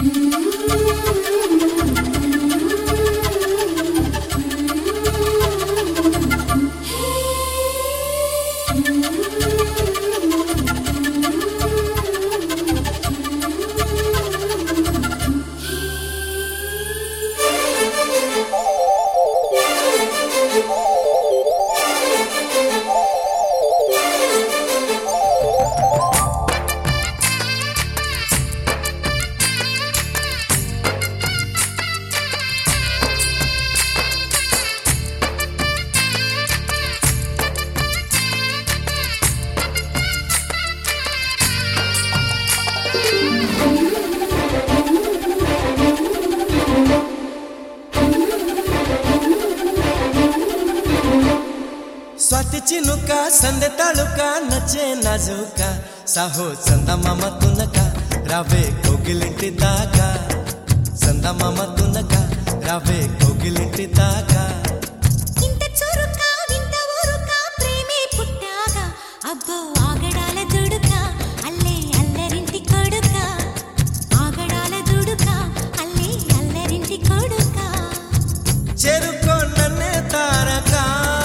స్వాతి చినుక సందె తళుక నచ్చే నజుక సాహో చందమామ తునక రావే కోగిలింటి దాకా చందమామ తునక రావే కోగిలింటి దాకా ఇంత చురుక వింత ఊరుక ప్రేమే పుట్టాక అబ్బో ఆగడాల దుడుక అల్లే అల్లరింటి కొడుక ఆగడాల దుడుక అల్లే అల్లరింటి కొడుక చెరుకో నన్నే తారక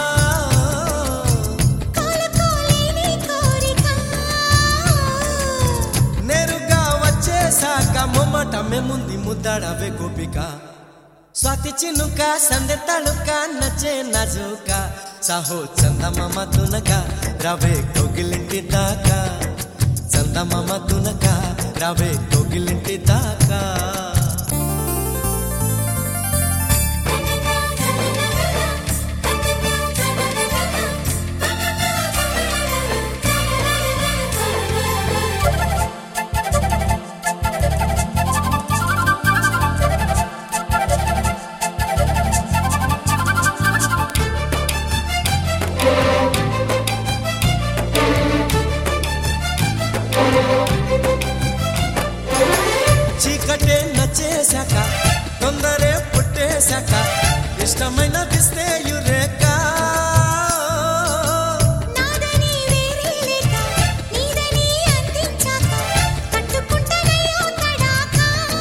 కోలుకోలేని కోరిక నేరుగా వచ్చేసాక మొమ్మటమే ముందు ముద్దాడవే గోపిక స్వాతి చినుక సందె తళుక నచ్చే నజుక సాహో చందమామ తునక రవే కోగిలింటి దాకా చందమామ తునక రవే కోగిలింటి దాకా చీకటే నచ్చేశాక తొందరే పుట్టేశాక ఇష్టమైన దిస్తే యురేక నాదని వేరే లేక నీదని అందించాక కట్టుకుంటనయ్యో తడాక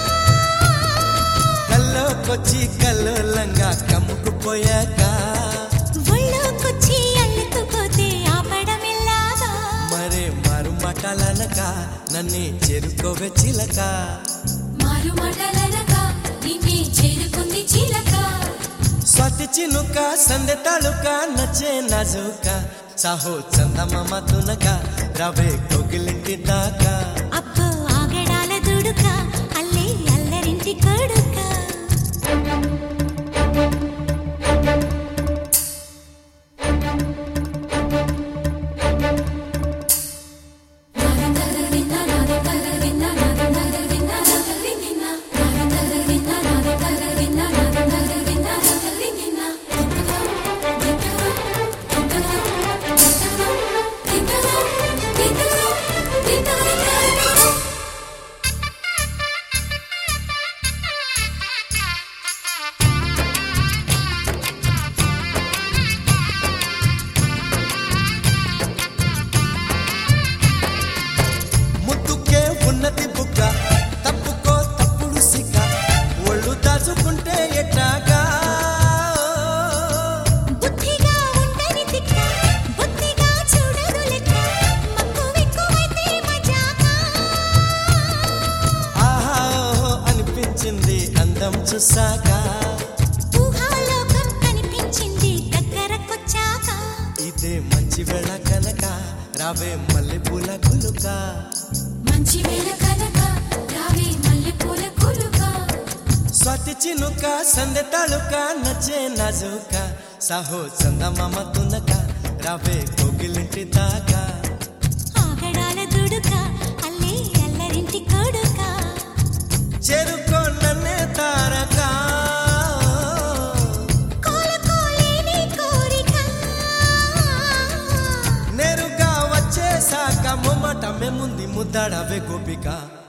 కల్లోకొచ్చి కల్లోలంగా కమ్ముకుపోయాక ఒళ్ళోకొచ్చి అల్లుకుపోతే ఆపడమెల్లాగా మరే మారు మాటలనక నన్నే చేరుకోవే చిలక మారు మాటలనగా నిన్నే చేరుకుంది చిలక స్వాతి చినుక సందె తళుక నచ్చే నజుక సాహో చందమామ తునక రవే కోగిలింటి దాకా అబ్బో ఆగడాల దుడుక అల్లే అల్లరింటి కొడుక ముద్దుకే ఉన్నది బుగ్గ తప్పుకో తప్పుడు సిగ్గ ఒళ్ళు దాచుకుంటే ఎట్టాగా బుద్ధిగా ఉండని తిక్క బుద్ధిగా చూడదు లెక్క మక్కువెక్కువైతే మజాకా ఆహా ఓహో అనిపించింది అందం చూసాక ఊహాలోకం కనిపించింది దగ్గరకొచ్చాక ఇదే మంచి వేళ కనుక రావే మల్లె పూల కులుక మంచి వేళ కనుక రావే మల్లెపూల కొలుక స్వాతి చినుక సందె తళుక నచ్చే నజుక సాహో చందమామ తునక రావే కోగిలింటి దాకా ఆగడాల దుడుక అల్లే అల్లరింటి కొడుక చెరుకో నన్నే తారక కోలుకోలేని కోరిక నేరుగా వచ్చేసాక మొమ్మటమే ముందు ముద్దాడవే గోపిక